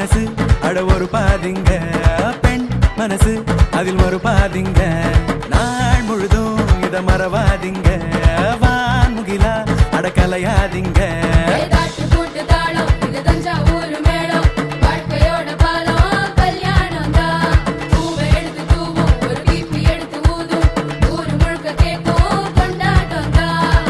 மனசு அட ஒரு பாதிங்க பெண் மனசு அதில் ஒரு பாதிங்க நாள் முழுதும் இத மறவாதீங்க வான்முகிலா அடக்கலையாதீங்க ஏதாட்டு கூட்டு தாளம் இது தஞ்சாவூர் மேளம் வாழ்க்கையோட பாலம் கல்யாணம் தான் பூவை எடுத்து தூவும் ஒரு பீப்பி எடுத்து ஊதும் ஊரு முழுக்க கேட்கும் கொண்டாட்டம் தான்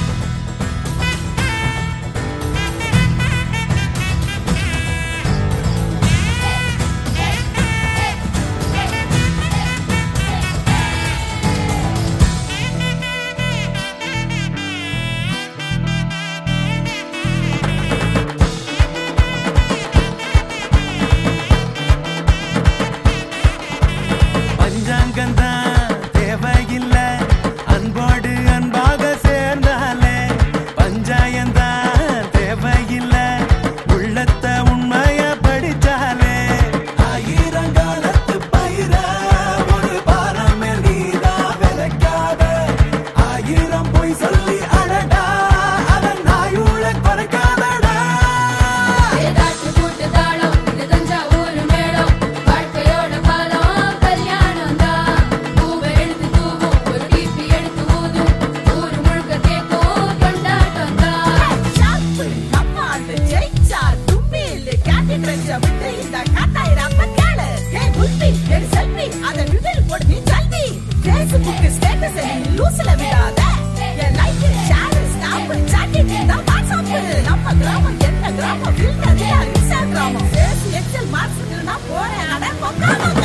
பஞ்சாங்கம் தான் தேவையில்ல அன்போடு அன்பாக சேர்ந்தாலே பஞ்சாயம் தான் தேவையில்ல உள்ளத்த உண்மைய படிச்சாலே ஆயிரம் காலத்து பயிர ஒரு பாரமே நீதா விதைக்காத ஆயிரம் பொய் சொல்லி அழடா அதன் நாயுள குறைக்காதடா ஏதாட்டு கூட்டு தாளம் இது தஞ்சாவூர் மேளம் வாழ்க்கையோட பாலம் கல்யாணம் தான் பூவை எடுத்து தூவும் ஒரு பீப்பி எடுத்து ஊதும் ஊரு முழுக்க கேட்கும் கொண்டாட்டம் தான் ஷாப்பு நம்ம அந்த ஜெயிச்சார் தும்பியில் கேண்டிட் வச்ச விட்டு இந்த கட்டாயிரம் கேளு ஏய் புல்பி என் செல்ஃபி அத ட்விட்டர் போடு நீ ஜல்தி ஃபேஸ்புக் ஸ்டேட்டஸ் நீ லூஸ்ல விடாத என் லைக் ஷேர் ஸ்னாப் சாட்டிங் தான் வாட்ஸ்அப் நம்ம கிராமம் என்ன கிராமம் ஃபில்டர் இன்ஸ்டாகிராமம் ஃபேஸ் எக்ஸல் மார்க்ஸ் நான் போறேன் அட பொக்காமங்க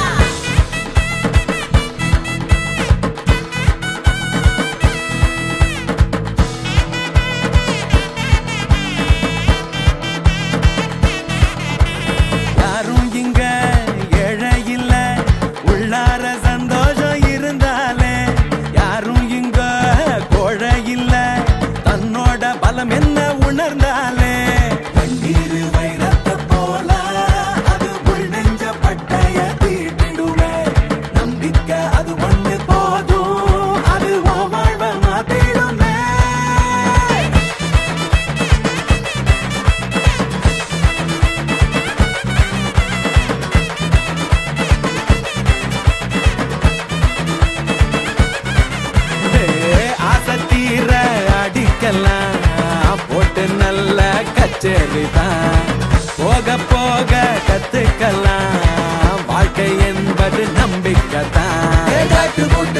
யாரும் இங்க ஏழை இல்ல உள்ளார சந்தோஷம் இருந்தாலே யாரும் இங்க கோழை இல்ல தன்னோட பலம் என்ன உணர்ந்தாலே கண்ணீர் வைரத்தை போல அது உள் நெஞ்ச பட்டைய தீட்டிடுமே நம்பிக்கை அது ஒண்ணு போதும் அது உன் வாழ்வை மாத்திடுமே ஆசை தீர அடிக்கலாம் போட்டு நல்ல கச்சேரி தான் போக போக கத்துக்கலாம் வாழ்க்கை என்பது நம்பிக்கை தான்